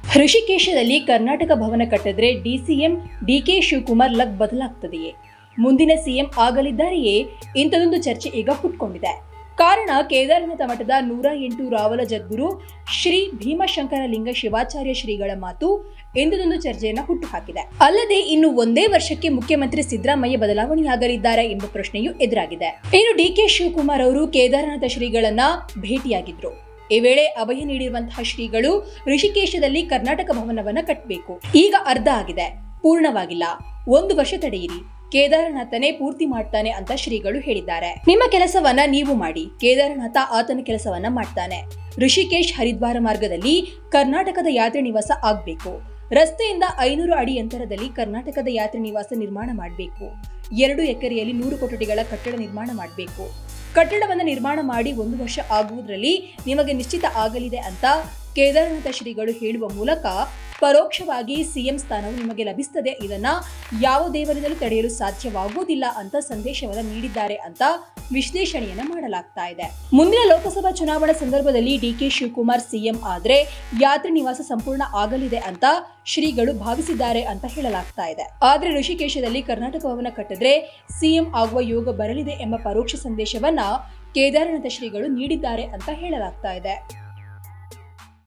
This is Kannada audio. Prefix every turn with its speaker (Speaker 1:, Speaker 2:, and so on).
Speaker 1: ಋಷಿಕೇಶದಲ್ಲಿ ಕರ್ನಾಟಕ ಭವನ ಕಟ್ಟಿದ್ರೆ ಡಿಸಿಎಂ ಡಿಕೆ ಶಿವಕುಮಾರ್ ಲಕ್ ಬದಲಾಗ್ತದೆಯೇ ಮುಂದಿನ ಸಿಎಂ ಆಗಲಿದ್ದಾರೆಯೇ ಇಂಥದೊಂದು ಚರ್ಚೆ ಈಗ ಹುಟ್ಕೊಂಡಿದೆ ಕಾರಣ ಕೇದಾರನಾಥ ಮಠದ ನೂರ ಎಂಟು ರಾವಲ ಜದ್ಗುರು ಶ್ರೀ ಭೀಮಶಂಕರಲಿಂಗ ಶಿವಾಚಾರ್ಯ ಶ್ರೀಗಳ ಮಾತು ಇಂಥದೊಂದು ಚರ್ಚೆಯನ್ನು ಹುಟ್ಟುಹಾಕಿದೆ ಅಲ್ಲದೆ ಇನ್ನು ಒಂದೇ ವರ್ಷಕ್ಕೆ ಮುಖ್ಯಮಂತ್ರಿ ಸಿದ್ದರಾಮಯ್ಯ ಬದಲಾವಣೆಯಾಗಲಿದ್ದಾರೆ ಎಂಬ ಪ್ರಶ್ನೆಯೂ ಎದುರಾಗಿದೆ ಇನ್ನು ಡಿಕೆ ಶಿವಕುಮಾರ್ ಅವರು ಕೇದಾರನಾಥ ಶ್ರೀಗಳನ್ನ ಭೇಟಿಯಾಗಿದ್ರು ಈ ವೇಳೆ ಅಭಯ ನೀಡಿರುವಂತಹ ಶ್ರೀಗಳು ಋಷಿಕೇಶದಲ್ಲಿ ಕರ್ನಾಟಕ ಭವನವನ್ನ ಕಟ್ಟಬೇಕು ಈಗ ಅರ್ಧ ಆಗಿದೆ ಪೂರ್ಣವಾಗಿಲ್ಲ ಒಂದು ವರ್ಷ ತಡೆಯಿರಿ ಕೇದಾರನಾಥನೇ ಪೂರ್ತಿ ಮಾಡ್ತಾನೆ ಅಂತ ಶ್ರೀಗಳು ಹೇಳಿದ್ದಾರೆ ನಿಮ್ಮ ಕೆಲಸವನ್ನ ನೀವು ಮಾಡಿ ಕೇದಾರನಾಥ ಆತನ ಕೆಲಸವನ್ನ ಮಾಡ್ತಾನೆ ಋಷಿಕೇಶ್ ಹರಿದ್ವಾರ ಮಾರ್ಗದಲ್ಲಿ ಕರ್ನಾಟಕದ ಯಾತ್ರೆ ನಿವಾಸ ಆಗ್ಬೇಕು ರಸ್ತೆಯಿಂದ ಐನೂರು ಅಡಿ ಅಂತರದಲ್ಲಿ ಕರ್ನಾಟಕದ ಯಾತ್ರೆ ನಿವಾಸ ನಿರ್ಮಾಣ ಮಾಡಬೇಕು ಎರಡು ಎಕರೆಯಲ್ಲಿ ನೂರು ಕೊಠಡಿಗಳ ಕಟ್ಟಡ ನಿರ್ಮಾಣ ಮಾಡಬೇಕು ಕಟ್ಟಡವನ್ನು ನಿರ್ಮಾಣ ಮಾಡಿ ಒಂದು ವರ್ಷ ಆಗುವುದರಲ್ಲಿ ನಿಮಗೆ ನಿಶ್ಚಿತ ಆಗಲಿದೆ ಅಂತ ಕೇದಾರನಾಥ ಶ್ರೀಗಳು ಹೇಳುವ ಮೂಲಕ ಪರೋಕ್ಷವಾಗಿ ಸಿಎಂ ಸ್ಥಾನವು ನಿಮಗೆ ಲಭಿಸುತ್ತದೆ ಇದನ್ನ ಯಾವ ದೇವರಿಂದಲೂ ತಡೆಯಲು ಸಾಧ್ಯವಾಗುವುದಿಲ್ಲ ಅಂತ ಸಂದೇಶವನ್ನು ನೀಡಿದ್ದಾರೆ ಅಂತ ವಿಶ್ಲೇಷಣೆಯನ್ನ ಮಾಡಲಾಗ್ತಾ ಇದೆ ಮುಂದಿನ ಲೋಕಸಭಾ ಚುನಾವಣಾ ಸಂದರ್ಭದಲ್ಲಿ ಡಿಕೆ ಶಿವಕುಮಾರ್ ಸಿಎಂ ಆದ್ರೆ ಯಾತ್ರೆ ನಿವಾಸ ಸಂಪೂರ್ಣ ಆಗಲಿದೆ ಅಂತ ಶ್ರೀಗಳು ಭಾವಿಸಿದ್ದಾರೆ ಅಂತ ಹೇಳಲಾಗ್ತಾ ಇದೆ ಆದ್ರೆ ಋಷಿಕೇಶದಲ್ಲಿ ಕರ್ನಾಟಕ ಭವನ ಕಟ್ಟಿದ್ರೆ ಸಿಎಂ ಆಗುವ ಯೋಗ ಬರಲಿದೆ ಎಂಬ ಪರೋಕ್ಷ ಸಂದೇಶವನ್ನ ಕೇದಾರನಾಥ ಶ್ರೀಗಳು ನೀಡಿದ್ದಾರೆ ಅಂತ ಹೇಳಲಾಗ್ತಾ ಇದೆ